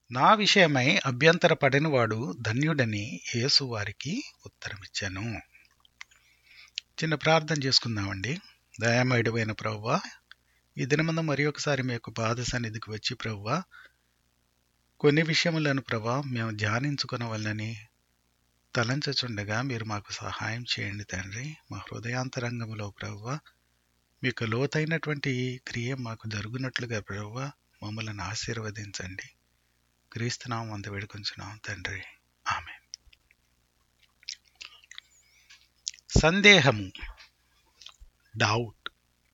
నా విషయమై అభ్యంతరపడినవాడు ధన్యుడని యేసు వారికి ఉత్తరమిచ్చాను చిన్న ప్రార్థన చేసుకుందామండి దయామయుడమైన ప్రవ్వా ఈ దినమందు మరి ఒకసారి మీ యొక్క పాద సన్నిధికి వచ్చి ప్రవ్వా కొన్ని విషయములను ప్రభా మేము ధ్యానించుకునవల్లని తలంచుచుండగా మీరు మాకు సహాయం చేయండి తండ్రి మా హృదయాంతరంగంలో ప్రవ్వ మీకు లోతైనటువంటి క్రియ మాకు జరుగునట్లుగా ప్రవ్వ మమ్మల్ని ఆశీర్వదించండి క్రీస్తునామం అంత వేడుకొంచున్నాం తండ్రి ఆమె సందేహము డౌట్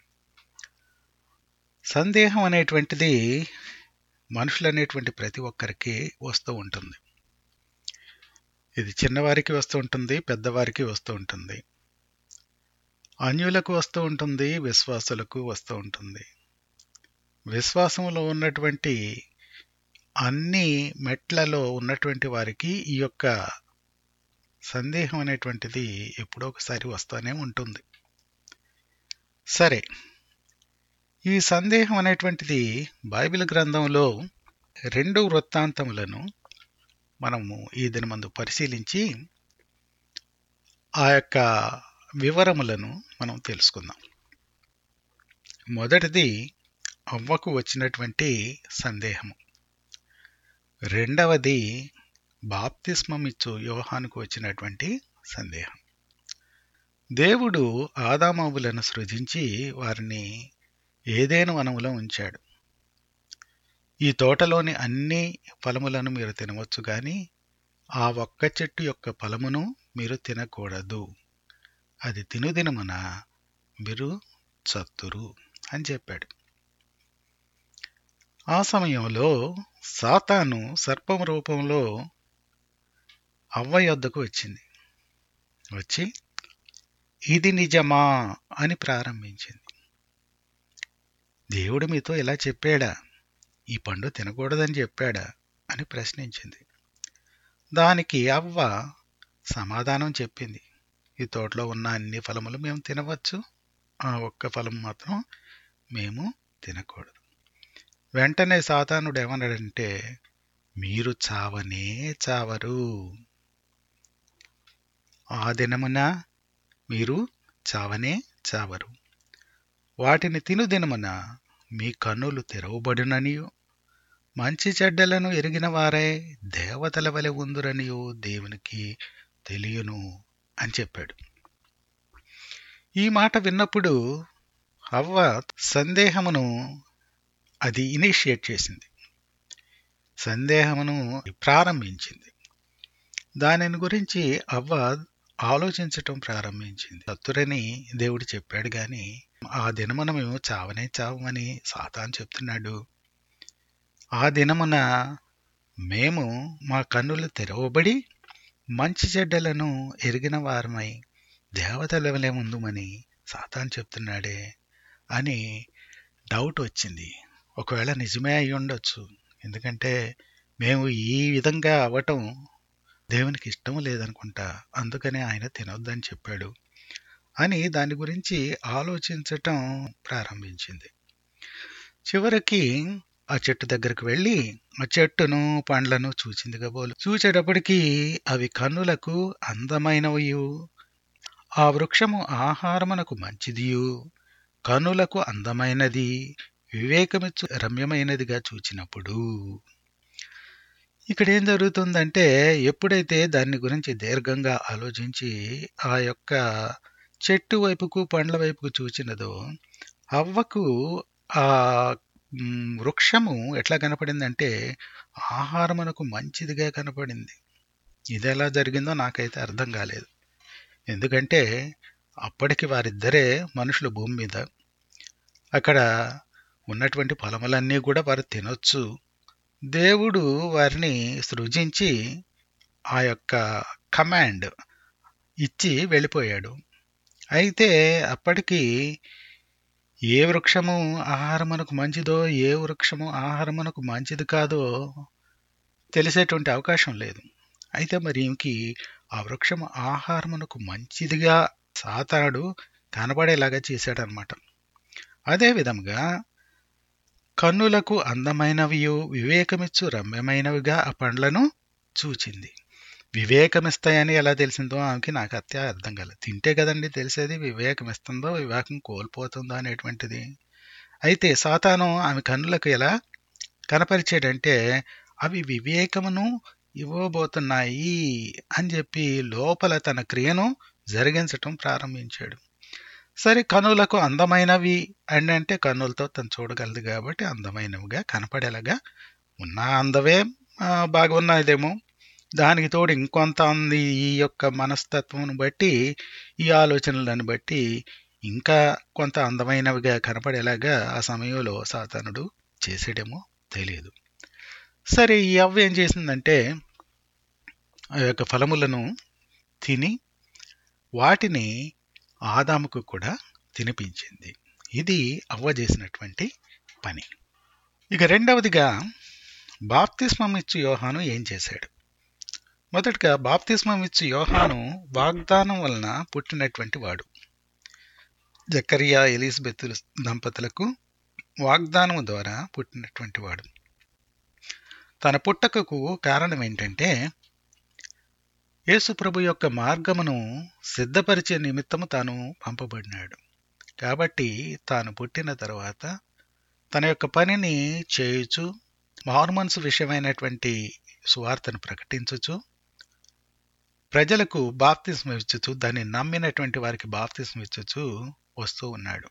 సందేహం అనేటువంటిది మనుషులు అనేటువంటి ప్రతి ఒక్కరికి వస్తూ ఉంటుంది ఇది చిన్నవారికి వస్తూ ఉంటుంది పెద్దవారికి వస్తూ ఉంటుంది అన్యులకు వస్తూ ఉంటుంది విశ్వాసులకు వస్తూ ఉంటుంది విశ్వాసంలో ఉన్నటువంటి అన్ని మెట్లలో ఉన్నటువంటి వారికి ఈ యొక్క సందేహం అనేటువంటిది ఎప్పుడో ఒకసారి వస్తూనే ఉంటుంది సరే ఈ సందేహం అనేటువంటిది బైబిల్ గ్రంథంలో రెండు వృత్తాంతములను మనము ఈ దినమందు పరిశీలించి ఆ యొక్క వివరములను మనం తెలుసుకుందాం మొదటిది అవ్వకు వచ్చినటువంటి సందేహము రెండవది బాప్తిస్మం ఇచ్చు యోహానుకు వచ్చినటువంటి సందేహం దేవుడు ఆదామవులను సృజించి వారిని ఏదేను వనములో ఉంచాడు ఈ తోటలోని అన్ని ఫలములను మీరు తినవచ్చు కానీ ఆ ఒక్క చెట్టు యొక్క ఫలమును మీరు తినకూడదు అది తినుదినమున మీరు చత్తురు అని చెప్పాడు ఆ సమయంలో సాతాను సర్పం రూపంలో అవ్వ యొద్దకు వచ్చింది వచ్చి ఇది నిజమా అని ప్రారంభించింది దేవుడు మీతో ఇలా చెప్పాడా ఈ పండు తినకూడదని చెప్పాడా అని ప్రశ్నించింది దానికి అవ్వ సమాధానం చెప్పింది ఈ తోటలో ఉన్న అన్ని ఫలములు మేము తినవచ్చు ఆ ఒక్క ఫలం మాత్రం మేము తినకూడదు వెంటనే సాతానుడు ఏమన్నాడంటే మీరు చావనే చావరు ఆ దినమున మీరు చావనే చావరు వాటిని తిను దినమున మీ కన్నులు తెరవబడుననియు మంచి చెడ్డలను ఎరిగిన వారే దేవతల వలె ఉందురనియు దేవునికి తెలియను అని చెప్పాడు ఈ మాట విన్నప్పుడు అవ్వ సందేహమును అది ఇనిషియేట్ చేసింది సందేహమును ప్రారంభించింది దానిని గురించి అవ్వ ఆలోచించటం ప్రారంభించింది చతురని దేవుడు చెప్పాడు గాని ఆ దినమున మేము చావనే చావమని సాతాన్ చెప్తున్నాడు ఆ దినమున మేము మా కన్నులు తెరవబడి మంచి చెడ్డలను ఎరిగిన వారమై దేవతల వలె ముందుమని సాతాన్ చెప్తున్నాడే అని డౌట్ వచ్చింది ఒకవేళ నిజమే అయి ఉండొచ్చు ఎందుకంటే మేము ఈ విధంగా అవ్వటం దేవునికి ఇష్టం లేదనుకుంటా అందుకనే ఆయన తినొద్దని చెప్పాడు అని దాని గురించి ఆలోచించటం ప్రారంభించింది చివరికి ఆ చెట్టు దగ్గరకు వెళ్ళి ఆ చెట్టును పండ్లను చూచింది కాబోలు చూచేటప్పటికి అవి కన్నులకు అందమైనవియు ఆ వృక్షము ఆహారమునకు మంచిదియు కనులకు అందమైనది వివేకమిచ్చు రమ్యమైనదిగా చూచినప్పుడు ఇక్కడ ఏం జరుగుతుందంటే ఎప్పుడైతే దాని గురించి దీర్ఘంగా ఆలోచించి ఆ యొక్క చెట్టు వైపుకు పండ్ల వైపుకు చూచినదో అవ్వకు ఆ మ్, వృక్షము ఎట్లా కనపడిందంటే ఆహారమునకు మంచిదిగా కనపడింది ఇది ఎలా జరిగిందో నాకైతే అర్థం కాలేదు ఎందుకంటే అప్పటికి వారిద్దరే మనుషులు భూమి మీద అక్కడ ఉన్నటువంటి ఫలములన్నీ కూడా వారు తినొచ్చు దేవుడు వారిని సృజించి ఆ యొక్క కమాండ్ ఇచ్చి వెళ్ళిపోయాడు అయితే అప్పటికి ఏ వృక్షము ఆహారమునకు మంచిదో ఏ వృక్షము ఆహారమునకు మంచిది కాదో తెలిసేటువంటి అవకాశం లేదు అయితే మరి ఈమెకి ఆ వృక్షము ఆహారమునకు మంచిదిగా సాతానుడు కనబడేలాగా చేశాడనమాట అదే విధంగా కన్నులకు అందమైనవియు వివేకమిచ్చు రమ్యమైనవిగా ఆ పండ్లను చూచింది వివేకమిస్తాయని ఎలా తెలిసిందో ఆమెకి నాకు అత్య అర్థం కాలేదు తింటే కదండి తెలిసేది వివేకం ఇస్తుందో వివేకం కోల్పోతుందో అనేటువంటిది అయితే సాతాను ఆమె కన్నులకు ఎలా కనపరిచాడంటే అవి వివేకమును ఇవ్వబోతున్నాయి అని చెప్పి లోపల తన క్రియను జరిగించటం ప్రారంభించాడు సరే కనులకు అందమైనవి అని అంటే కన్నులతో తను చూడగలదు కాబట్టి అందమైనవిగా కనపడేలాగా ఉన్న అందవే ఆ, బాగున్నదేమో దానికి తోడు ఇంకొంత ఉంది ఈ యొక్క మనస్తత్వం బట్టి ఈ ఆలోచనలను బట్టి ఇంకా కొంత అందమైనవిగా కనపడేలాగా ఆ సమయంలో సాతానుడు చేసాడేమో తెలియదు సరే ఈ అవ్వ ఏం చేసిందంటే ఆ యొక్క ఫలములను తిని వాటిని ఆదాముకు కూడా తినిపించింది ఇది అవ్వ చేసినటువంటి పని ఇక రెండవదిగా బాప్తిస్మం ఇచ్చు యోహాను ఏం చేశాడు మొదటగా బాప్తిస్మం ఇచ్చు యోహాను వాగ్దానం వలన పుట్టినటువంటి వాడు జకరియా ఎలిజబెత్ దంపతులకు వాగ్దానం ద్వారా పుట్టినటువంటి వాడు తన పుట్టకకు కారణం ఏంటంటే యేసుప్రభు యొక్క మార్గమును సిద్ధపరిచే నిమిత్తము తాను పంపబడినాడు కాబట్టి తాను పుట్టిన తర్వాత తన యొక్క పనిని చేయుచు హార్మోన్స్ విషయమైనటువంటి సువార్తను ప్రకటించుచు ప్రజలకు బాప్తిస్మ ఇచ్చుచు దాన్ని నమ్మినటువంటి వారికి బాప్తిస్మ ఇచ్చుచు వస్తూ ఉన్నాడు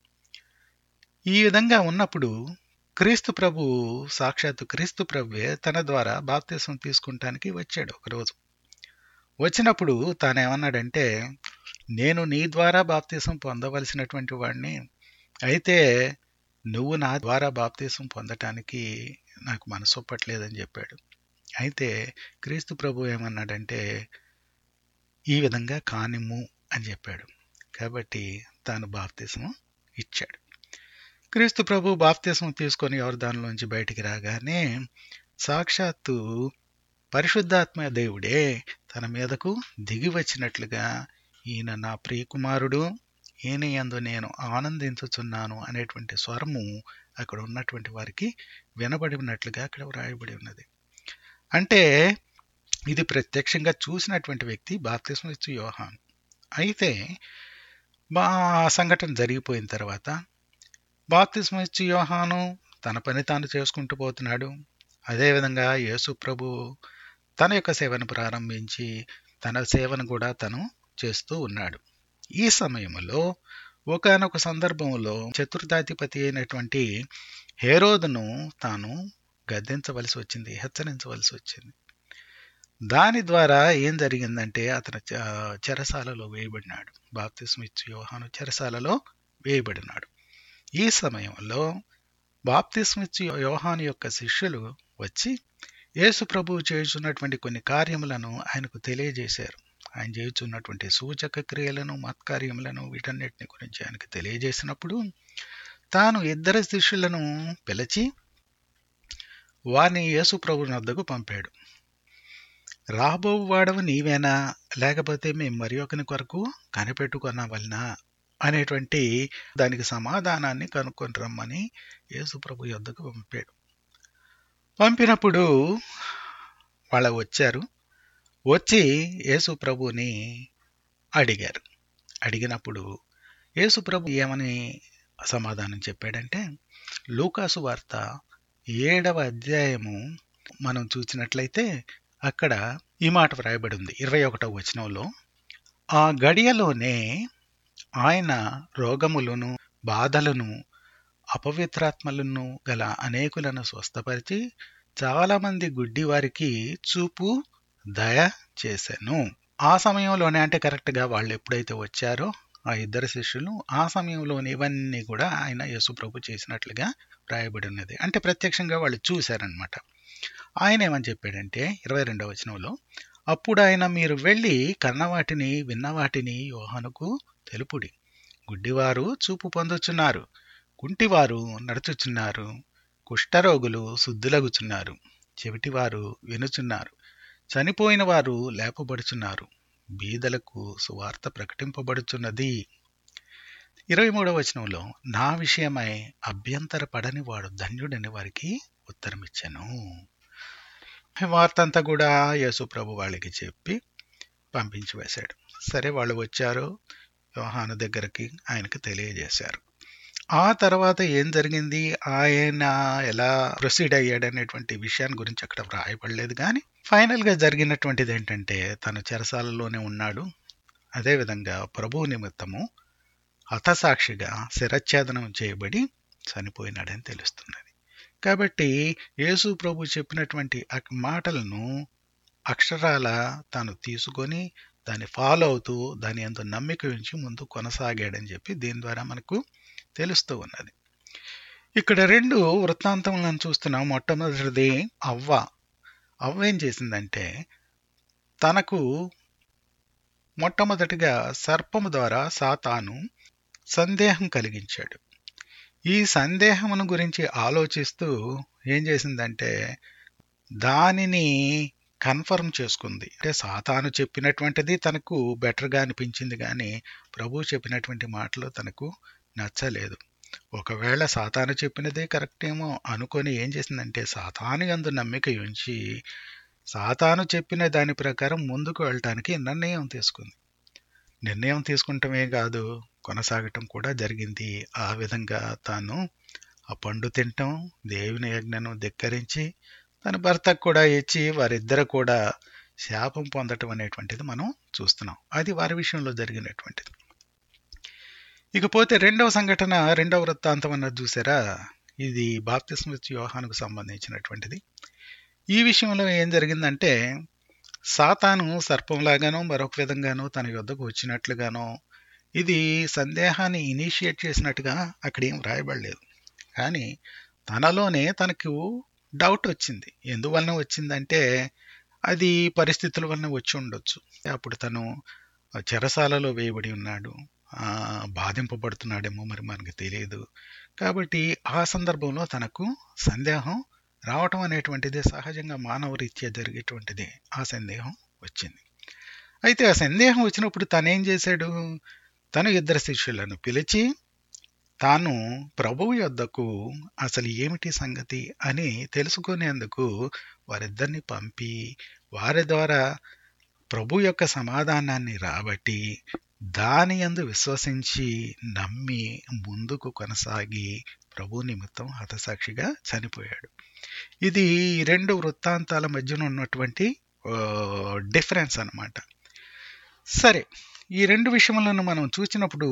ఈ విధంగా ఉన్నప్పుడు క్రీస్తు ప్రభు సాక్షాత్తు క్రీస్తు ప్రభువే తన ద్వారా బాప్తిస్మం తీసుకుంటానికి వచ్చాడు ఒకరోజు వచ్చినప్పుడు తానేమన్నాడంటే నేను నీ ద్వారా బాప్తీసం పొందవలసినటువంటి వాడిని అయితే నువ్వు నా ద్వారా బాప్తీసం పొందటానికి నాకు మనసు ఒప్పట్లేదని చెప్పాడు అయితే క్రీస్తు ప్రభు ఏమన్నాడంటే ఈ విధంగా కానిమ్ము అని చెప్పాడు కాబట్టి తాను బాప్తీసం ఇచ్చాడు క్రీస్తు ప్రభు బాప్తీసం తీసుకొని ఎవరు దానిలోంచి బయటికి రాగానే సాక్షాత్తు పరిశుద్ధాత్మ దేవుడే తన మీదకు దిగి వచ్చినట్లుగా ఈయన నా ప్రియకుమారుడు ఈయన యందు నేను ఆనందించుచున్నాను అనేటువంటి స్వరము అక్కడ ఉన్నటువంటి వారికి వినబడినట్లుగా అక్కడ వ్రాయబడి ఉన్నది అంటే ఇది ప్రత్యక్షంగా చూసినటువంటి వ్యక్తి బాప్తిస్మ ఇచ్చు యోహాన్ అయితే మా సంఘటన జరిగిపోయిన తర్వాత బాప్తిస్మ ఇచ్చు యోహాను తన పని తాను చేసుకుంటూ పోతున్నాడు అదేవిధంగా యేసు ప్రభు తన యొక్క సేవను ప్రారంభించి తన సేవను కూడా తను చేస్తూ ఉన్నాడు ఈ సమయంలో ఒకనొక సందర్భంలో చతుర్థాధిపతి అయినటువంటి హేరోదును తాను గద్దించవలసి వచ్చింది హెచ్చరించవలసి వచ్చింది దాని ద్వారా ఏం జరిగిందంటే అతను చ- చెరసాలలో వేయబడినాడు బాప్తిస్మిచ్చు యోహాను చెరసాలలో వేయబడినాడు ఈ సమయంలో బాప్తిస్మిచ్చు యోహాను యొక్క శిష్యులు వచ్చి యేసు ప్రభువు చేయుచున్నటువంటి కొన్ని కార్యములను ఆయనకు తెలియజేశారు ఆయన చేయుచున్నటువంటి సూచక క్రియలను మత్కార్యములను వీటన్నిటిని గురించి ఆయనకు తెలియజేసినప్పుడు తాను ఇద్దరు శిష్యులను పిలిచి వారిని యేసు ప్రభు వద్దకు పంపాడు రాబో వాడవు నీవేనా లేకపోతే మేము మరి ఒకని కొరకు కనిపెట్టుకున్నవలనా అనేటువంటి దానికి సమాధానాన్ని కనుక్కొని రమ్మని యేసు ప్రభు యొద్దకు పంపాడు పంపినప్పుడు వాళ్ళ వచ్చారు వచ్చి యేసు ప్రభుని అడిగారు అడిగినప్పుడు యేసు ప్రభు ఏమని సమాధానం చెప్పాడంటే లూకాసు వార్త ఏడవ అధ్యాయము మనం చూసినట్లయితే అక్కడ ఈ మాట వ్రాయబడి ఉంది ఇరవై ఒకటవ వచనంలో ఆ గడియలోనే ఆయన రోగములను బాధలను అపవిత్రాత్మలను గల అనేకులను స్వస్థపరిచి చాలామంది గుడ్డి వారికి చూపు దయ చేశాను ఆ సమయంలోనే అంటే కరెక్ట్గా వాళ్ళు ఎప్పుడైతే వచ్చారో ఆ ఇద్దరు శిష్యులు ఆ సమయంలోనే ఇవన్నీ కూడా ఆయన యేసుప్రభు చేసినట్లుగా రాయబడి ఉన్నది అంటే ప్రత్యక్షంగా వాళ్ళు చూశారనమాట ఆయన ఏమని చెప్పాడంటే ఇరవై రెండవ వచనంలో అప్పుడు ఆయన మీరు వెళ్ళి కన్నవాటిని విన్నవాటిని యోహానుకు తెలుపుడి గుడ్డివారు చూపు పొందుచున్నారు కుంటివారు నడుచుచున్నారు కుష్ఠరోగులు శుద్ధులగుచున్నారు చెవిటివారు వినుచున్నారు చనిపోయిన వారు లేపబడుచున్నారు బీదలకు సువార్త ప్రకటింపబడుచున్నది ఇరవై మూడవ వచనంలో నా విషయమై అభ్యంతర పడని వాడు ధన్యుడని వారికి ఉత్తరం ఇచ్చాను ఈ వార్త అంతా కూడా యేసు ప్రభు వాళ్ళకి చెప్పి పంపించి వేశాడు సరే వాళ్ళు వచ్చారు యోహాను దగ్గరికి ఆయనకు తెలియజేశారు ఆ తర్వాత ఏం జరిగింది ఆయన ఎలా ప్రొసీడ్ అయ్యాడు అనేటువంటి విషయాన్ని గురించి అక్కడ వ్రాయబడలేదు కానీ ఫైనల్గా జరిగినటువంటిది ఏంటంటే తను చెరసాలలోనే ఉన్నాడు అదేవిధంగా ప్రభువు నిమిత్తము హతసాక్షిగా శిరచ్ఛేదనం చేయబడి చనిపోయినాడని తెలుస్తున్నది కాబట్టి యేసు ప్రభు చెప్పినటువంటి ఆ మాటలను అక్షరాల తాను తీసుకొని దాన్ని ఫాలో అవుతూ దాని అంత నమ్మిక ఉంచి ముందు కొనసాగాడని చెప్పి దీని ద్వారా మనకు తెలుస్తూ ఉన్నది ఇక్కడ రెండు వృత్తాంతములను చూస్తున్నాం మొట్టమొదటిది అవ్వ అవ్వ ఏం చేసిందంటే తనకు మొట్టమొదటిగా సర్పము ద్వారా సాతాను సందేహం కలిగించాడు ఈ సందేహమును గురించి ఆలోచిస్తూ ఏం చేసిందంటే దానిని కన్ఫర్మ్ చేసుకుంది అంటే సాతాను చెప్పినటువంటిది తనకు బెటర్గా అనిపించింది కానీ ప్రభు చెప్పినటువంటి మాటలు తనకు నచ్చలేదు ఒకవేళ సాతాను చెప్పినదే కరెక్ట్ ఏమో అనుకొని ఏం చేసిందంటే సాతాను అందు నమ్మిక ఉంచి సాతాను చెప్పిన దాని ప్రకారం ముందుకు వెళ్ళటానికి నిర్ణయం తీసుకుంది నిర్ణయం తీసుకుంటమే కాదు కొనసాగటం కూడా జరిగింది ఆ విధంగా తాను ఆ పండు తినటం దేవుని యజ్ఞను ధిక్కరించి తన భర్తకు కూడా ఇచ్చి వారిద్దరు కూడా శాపం పొందటం అనేటువంటిది మనం చూస్తున్నాం అది వారి విషయంలో జరిగినటువంటిది ఇకపోతే రెండవ సంఘటన రెండవ వృత్తాంతం అన్నది చూసారా ఇది బాప్తిస్మృతి యోహానుకు సంబంధించినటువంటిది ఈ విషయంలో ఏం జరిగిందంటే సాతాను సర్పంలాగానో మరొక విధంగానో తన యొద్దకు వచ్చినట్లుగానో ఇది సందేహాన్ని ఇనిషియేట్ చేసినట్టుగా అక్కడ ఏం రాయబడలేదు కానీ తనలోనే తనకు డౌట్ వచ్చింది ఎందువలన వచ్చిందంటే అది పరిస్థితుల వలన వచ్చి ఉండొచ్చు అప్పుడు తను చెరసాలలో వేయబడి ఉన్నాడు బాధింపబడుతున్నాడేమో మరి మనకు తెలియదు కాబట్టి ఆ సందర్భంలో తనకు సందేహం రావటం అనేటువంటిది సహజంగా మానవ రీత్యా జరిగేటువంటిది ఆ సందేహం వచ్చింది అయితే ఆ సందేహం వచ్చినప్పుడు తనేం చేశాడు తను ఇద్దరు శిష్యులను పిలిచి తాను ప్రభువు యొద్దకు అసలు ఏమిటి సంగతి అని తెలుసుకునేందుకు వారిద్దరిని పంపి వారి ద్వారా ప్రభు యొక్క సమాధానాన్ని రాబట్టి దాని యందు విశ్వసించి నమ్మి ముందుకు కొనసాగి ప్రభు నిమిత్తం హతసాక్షిగా చనిపోయాడు ఇది రెండు వృత్తాంతాల మధ్యన ఉన్నటువంటి డిఫరెన్స్ అన్నమాట సరే ఈ రెండు విషయములను మనం చూసినప్పుడు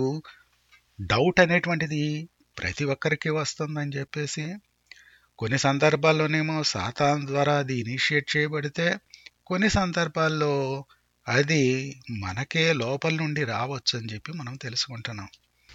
డౌట్ అనేటువంటిది ప్రతి ఒక్కరికి వస్తుందని చెప్పేసి కొన్ని సందర్భాల్లోనేమో సాతాన్ ద్వారా అది ఇనిషియేట్ చేయబడితే కొన్ని సందర్భాల్లో అది మనకే లోపల నుండి రావచ్చు అని చెప్పి మనం తెలుసుకుంటున్నాం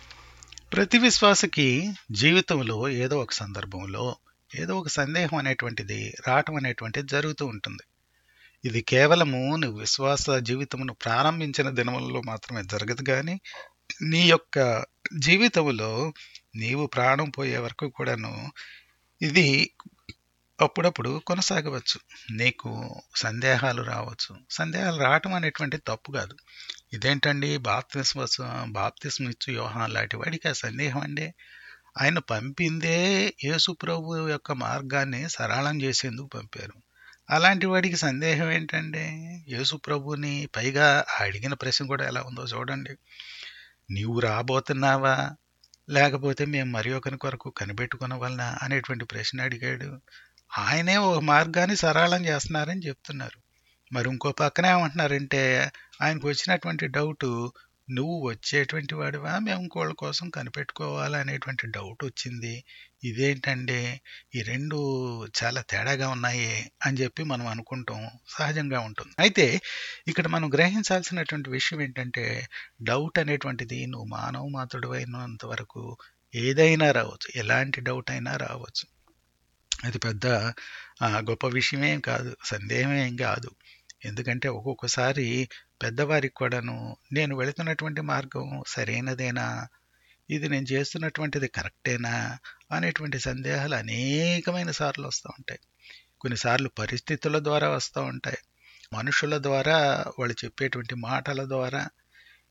ప్రతి విశ్వాసకి జీవితంలో ఏదో ఒక సందర్భంలో ఏదో ఒక సందేహం అనేటువంటిది రావటం అనేటువంటిది జరుగుతూ ఉంటుంది ఇది కేవలము నువ్వు విశ్వాస జీవితమును ప్రారంభించిన దినములలో మాత్రమే జరగదు కానీ నీ యొక్క జీవితంలో నీవు ప్రాణం పోయే వరకు కూడాను ఇది అప్పుడప్పుడు కొనసాగవచ్చు నీకు సందేహాలు రావచ్చు సందేహాలు రావటం అనేటువంటి తప్పు కాదు ఇదేంటండి బాప్తిస్మ బాప్తిస్మ ఇచ్చు యోహాన్ లాంటి వాడికి ఆ సందేహం అండి ఆయన పంపిందే యేసు ప్రభు యొక్క మార్గాన్ని సరళం చేసేందుకు పంపారు అలాంటి వాడికి సందేహం ఏంటండి యేసు ప్రభుని పైగా అడిగిన ప్రశ్న కూడా ఎలా ఉందో చూడండి నీవు రాబోతున్నావా లేకపోతే మేము మరి ఒకరి కొరకు కనిపెట్టుకున్న వలన అనేటువంటి ప్రశ్న అడిగాడు ఆయనే ఒక మార్గాన్ని సరళం చేస్తున్నారని చెప్తున్నారు మరి ఇంకో పక్కన ఏమంటున్నారంటే ఆయనకు వచ్చినటువంటి డౌట్ నువ్వు వచ్చేటువంటి వాడివా మేము ఇంకోళ్ళ కోసం కనిపెట్టుకోవాలా అనేటువంటి డౌట్ వచ్చింది ఇదేంటండి ఈ రెండు చాలా తేడాగా ఉన్నాయి అని చెప్పి మనం అనుకుంటాం సహజంగా ఉంటుంది అయితే ఇక్కడ మనం గ్రహించాల్సినటువంటి విషయం ఏంటంటే డౌట్ అనేటువంటిది నువ్వు మానవ మాతుడు అయినంత వరకు ఏదైనా రావచ్చు ఎలాంటి డౌట్ అయినా రావచ్చు అది పెద్ద గొప్ప విషయమేం కాదు సందేహమేం కాదు ఎందుకంటే ఒక్కొక్కసారి పెద్దవారికి కూడాను నేను వెళుతున్నటువంటి మార్గం సరైనదేనా ఇది నేను చేస్తున్నటువంటిది కరెక్టేనా అనేటువంటి సందేహాలు అనేకమైన సార్లు వస్తూ ఉంటాయి కొన్నిసార్లు పరిస్థితుల ద్వారా వస్తూ ఉంటాయి మనుషుల ద్వారా వాళ్ళు చెప్పేటువంటి మాటల ద్వారా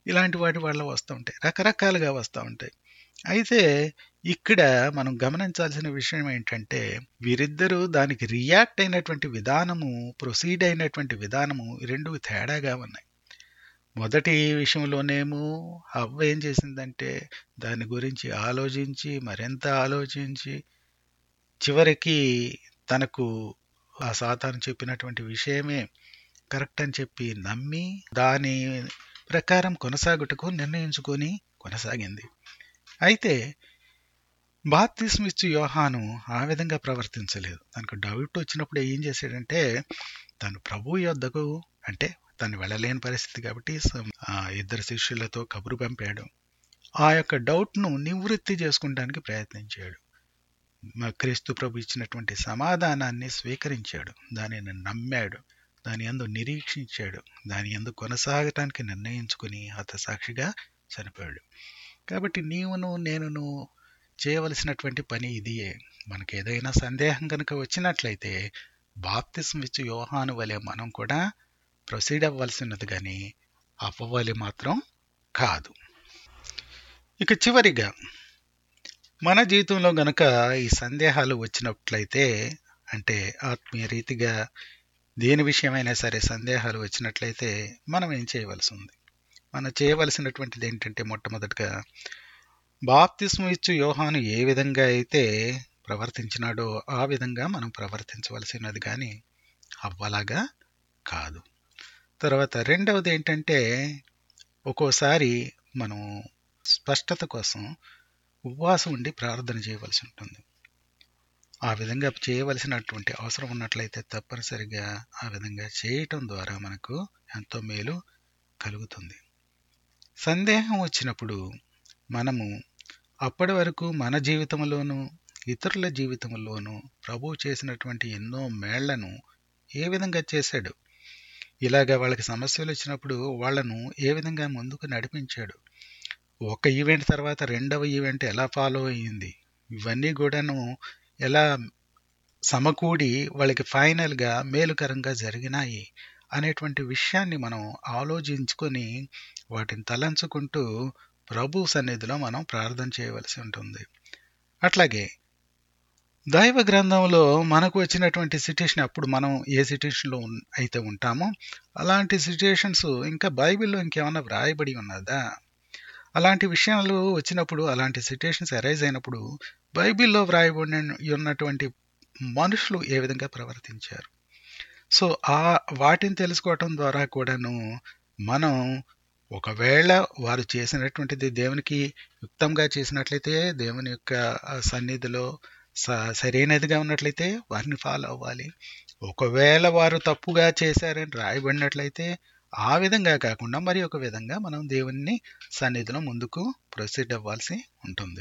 ఇలాంటి వాటి వల్ల వస్తూ ఉంటాయి రకరకాలుగా వస్తూ ఉంటాయి అయితే ఇక్కడ మనం గమనించాల్సిన విషయం ఏంటంటే వీరిద్దరూ దానికి రియాక్ట్ అయినటువంటి విధానము ప్రొసీడ్ అయినటువంటి విధానము ఈ రెండు తేడాగా ఉన్నాయి మొదటి విషయంలోనేమో హవ్వ ఏం చేసిందంటే దాని గురించి ఆలోచించి మరింత ఆలోచించి చివరికి తనకు ఆ సాతాను చెప్పినటువంటి విషయమే కరెక్ట్ అని చెప్పి నమ్మి దాని ప్రకారం కొనసాగుటకు నిర్ణయించుకొని కొనసాగింది అయితే బాప్తిస్మిచ్చు యోహాను ఆ విధంగా ప్రవర్తించలేదు తనకు డౌట్ వచ్చినప్పుడు ఏం చేశాడంటే తను ప్రభు యొద్దకు అంటే తను వెళ్ళలేని పరిస్థితి కాబట్టి స- ఆ ఇద్దరు శిష్యులతో కబురు పంపాడు ఆ యొక్క డౌట్ను నివృత్తి చేసుకుంటానికి ప్రయత్నించాడు మా క్రీస్తు ప్రభు ఇచ్చినటువంటి సమాధానాన్ని స్వీకరించాడు దానిని నమ్మాడు దాని యందు నిరీక్షించాడు దాని యందు కొనసాగటానికి నిర్ణయించుకుని హతసాక్షిగా చనిపోయాడు కాబట్టి నీవును నేనును చేయవలసినటువంటి పని ఇదియే మనకి ఏదైనా సందేహం కనుక వచ్చినట్లయితే బాప్తిసం ఇచ్చి యోహాను వలె మనం కూడా ప్రొసీడ్ అవ్వాల్సినది కానీ అవ్వవలె మాత్రం కాదు ఇక చివరిగా మన జీవితంలో గనక ఈ సందేహాలు వచ్చినట్లయితే అంటే ఆత్మీయ రీతిగా దేని విషయమైనా సరే సందేహాలు వచ్చినట్లయితే మనం ఏం చేయవలసి ఉంది మనం చేయవలసినటువంటిది ఏంటంటే మొట్టమొదటిగా బాప్తిస్మ ఇచ్చు యోహాను ఏ విధంగా అయితే ప్రవర్తించినాడో ఆ విధంగా మనం ప్రవర్తించవలసినది కానీ అవ్వలాగా కాదు తర్వాత రెండవది ఏంటంటే ఒక్కోసారి మనం స్పష్టత కోసం ఉపవాసం ఉండి ప్రార్థన చేయవలసి ఉంటుంది ఆ విధంగా చేయవలసినటువంటి అవసరం ఉన్నట్లయితే తప్పనిసరిగా ఆ విధంగా చేయటం ద్వారా మనకు ఎంతో మేలు కలుగుతుంది సందేహం వచ్చినప్పుడు మనము అప్పటి వరకు మన జీవితంలోనూ ఇతరుల జీవితంలోనూ ప్రభు చేసినటువంటి ఎన్నో మేళ్లను ఏ విధంగా చేశాడు ఇలాగ వాళ్ళకి సమస్యలు వచ్చినప్పుడు వాళ్ళను ఏ విధంగా ముందుకు నడిపించాడు ఒక ఈవెంట్ తర్వాత రెండవ ఈవెంట్ ఎలా ఫాలో అయ్యింది ఇవన్నీ కూడాను ఎలా సమకూడి వాళ్ళకి ఫైనల్గా మేలుకరంగా జరిగినాయి అనేటువంటి విషయాన్ని మనం ఆలోచించుకొని వాటిని తలంచుకుంటూ ప్రభు సన్నిధిలో మనం ప్రార్థన చేయవలసి ఉంటుంది అట్లాగే దైవ గ్రంథంలో మనకు వచ్చినటువంటి సిట్యుయేషన్ అప్పుడు మనం ఏ సిట్యుయేషన్లో ఉన్- అయితే ఉంటామో అలాంటి సిట్యుయేషన్స్ ఇంకా బైబిల్లో ఇంకేమన్నా వ్రాయబడి ఉన్నదా అలాంటి విషయాలు వచ్చినప్పుడు అలాంటి సిట్యుయేషన్స్ అరైజ్ అయినప్పుడు బైబిల్లో వ్రాయబడిన ఉన్నటువంటి మనుషులు ఏ విధంగా ప్రవర్తించారు సో ఆ వాటిని తెలుసుకోవటం ద్వారా కూడాను మనం ఒకవేళ వారు చేసినటువంటిది దేవునికి యుక్తంగా చేసినట్లయితే దేవుని యొక్క ఆ, సన్నిధిలో స- సరైనదిగా ఉన్నట్లయితే వారిని ఫాలో అవ్వాలి ఒకవేళ వారు తప్పుగా చేశారని రాయబడినట్లయితే ఆ విధంగా కాకుండా మరి ఒక విధంగా మనం దేవుని సన్నిధిలో ముందుకు ప్రొసీడ్ అవ్వాల్సి ఉంటుంది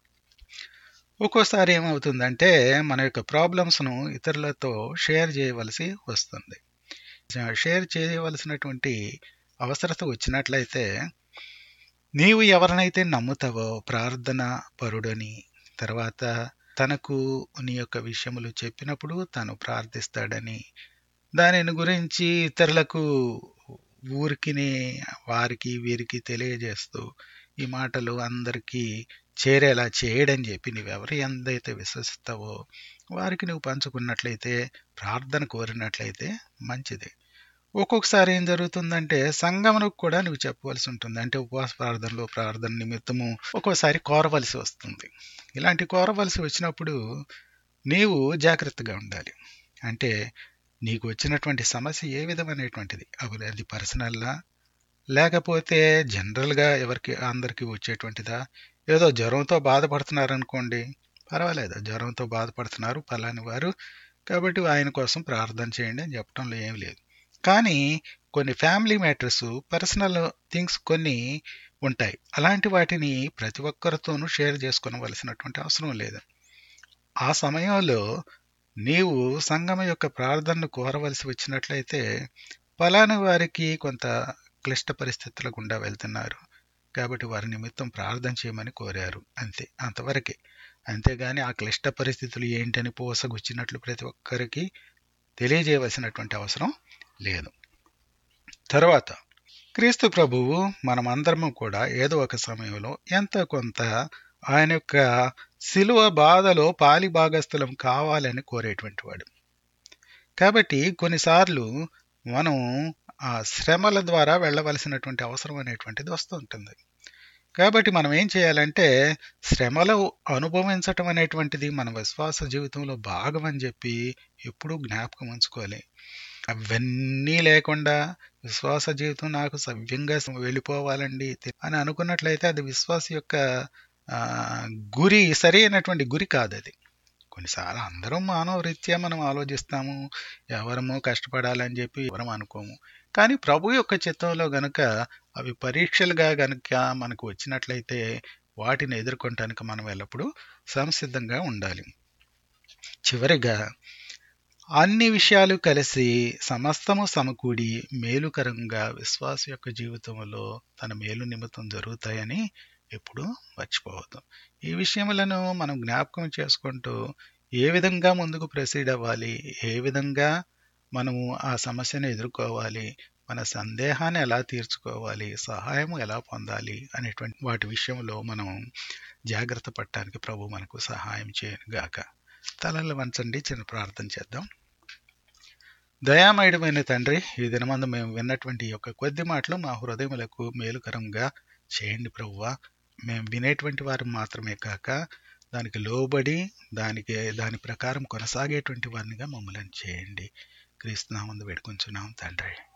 ఒక్కోసారి ఏమవుతుందంటే మన యొక్క ప్రాబ్లమ్స్ను ఇతరులతో షేర్ చేయవలసి వస్తుంది షేర్ చేయవలసినటువంటి అవసరత వచ్చినట్లయితే నీవు ఎవరినైతే నమ్ముతావో ప్రార్థన పరుడని తర్వాత తనకు నీ యొక్క విషయములు చెప్పినప్పుడు తను ప్రార్థిస్తాడని దానిని గురించి ఇతరులకు ఊరికిని వారికి వీరికి తెలియజేస్తూ ఈ మాటలు అందరికీ చేరేలా చేయడని చెప్పి నువ్వెవరు ఎందైతే విశ్వసిస్తావో వారికి నువ్వు పంచుకున్నట్లయితే ప్రార్థన కోరినట్లయితే మంచిది ఒక్కొక్కసారి ఏం జరుగుతుందంటే సంగమనకు కూడా నువ్వు చెప్పవలసి ఉంటుంది అంటే ఉపవాస ప్రార్థనలో ప్రార్థన నిమిత్తము ఒక్కోసారి కోరవలసి వస్తుంది ఇలాంటి కోరవలసి వచ్చినప్పుడు నీవు జాగ్రత్తగా ఉండాలి అంటే నీకు వచ్చినటువంటి సమస్య ఏ విధమైనటువంటిది అవి అది పర్సనల్లా లేకపోతే జనరల్గా ఎవరికి అందరికీ వచ్చేటువంటిదా ఏదో జ్వరంతో బాధపడుతున్నారు అనుకోండి పర్వాలేదు జ్వరంతో బాధపడుతున్నారు పలాని వారు కాబట్టి ఆయన కోసం ప్రార్థన చేయండి అని చెప్పడంలో ఏం లేదు కానీ కొన్ని ఫ్యామిలీ మ్యాటర్స్ పర్సనల్ థింగ్స్ కొన్ని ఉంటాయి అలాంటి వాటిని ప్రతి ఒక్కరితోనూ షేర్ చేసుకోవలసినటువంటి అవసరం లేదు ఆ సమయంలో నీవు సంగమ యొక్క ప్రార్థనను కోరవలసి వచ్చినట్లయితే పలాని వారికి కొంత క్లిష్ట పరిస్థితుల గుండా వెళ్తున్నారు కాబట్టి వారి నిమిత్తం ప్రార్థన చేయమని కోరారు అంతే అంతవరకే అంతేగాని ఆ క్లిష్ట పరిస్థితులు ఏంటని పోసగుచ్చినట్లు ప్రతి ఒక్కరికి తెలియజేయవలసినటువంటి అవసరం లేదు తర్వాత క్రీస్తు ప్రభువు మనమందరము కూడా ఏదో ఒక సమయంలో ఎంతో కొంత ఆయన యొక్క శిలువ బాధలో పాలి భాగస్థులం కావాలని కోరేటువంటి వాడు కాబట్టి కొన్నిసార్లు మనం ఆ శ్రమల ద్వారా వెళ్ళవలసినటువంటి అవసరం అనేటువంటిది వస్తూ ఉంటుంది కాబట్టి మనం ఏం చేయాలంటే శ్రమలు అనుభవించటం అనేటువంటిది మన విశ్వాస జీవితంలో భాగం అని చెప్పి ఎప్పుడూ జ్ఞాపకం ఉంచుకోవాలి అవన్నీ లేకుండా విశ్వాస జీవితం నాకు సవ్యంగా వెళ్ళిపోవాలండి అని అనుకున్నట్లయితే అది విశ్వాస యొక్క ఆ, గురి సరైనటువంటి గురి కాదు అది కొన్నిసార్లు అందరం మానవ రీత్యా మనం ఆలోచిస్తాము ఎవరము కష్టపడాలని చెప్పి ఎవరం అనుకోము కానీ ప్రభు యొక్క చిత్తంలో గనుక అవి పరీక్షలుగా గనుక మనకు వచ్చినట్లయితే వాటిని ఎదుర్కొనటానికి మనం ఎల్లప్పుడూ సంసిద్ధంగా ఉండాలి చివరిగా అన్ని విషయాలు కలిసి సమస్తము సమకూడి మేలుకరంగా విశ్వాస యొక్క జీవితంలో తన మేలు నిమిత్తం జరుగుతాయని ఎప్పుడు మర్చిపోవద్దు ఈ విషయములను మనం జ్ఞాపకం చేసుకుంటూ ఏ విధంగా ముందుకు ప్రొసీడ్ అవ్వాలి ఏ విధంగా మనము ఆ సమస్యను ఎదుర్కోవాలి మన సందేహాన్ని ఎలా తీర్చుకోవాలి సహాయం ఎలా పొందాలి అనేటువంటి వాటి విషయంలో మనం జాగ్రత్త పడటానికి ప్రభు మనకు సహాయం చేయను గాక తలలు వంచండి చిన్న ప్రార్థన చేద్దాం దయామయుడమైన తండ్రి ఈ దినమందు మేము విన్నటువంటి ఈ యొక్క కొద్ది మాటలు మా హృదయములకు మేలుకరంగా చేయండి ప్రభువా మేము వినేటువంటి వారు మాత్రమే కాక దానికి లోబడి దానికి దాని ప్రకారం కొనసాగేటువంటి వారినిగా మమ్మల్ని చేయండి క్రీస్తునామందు వేడుకొంచున్నాం తండ్రి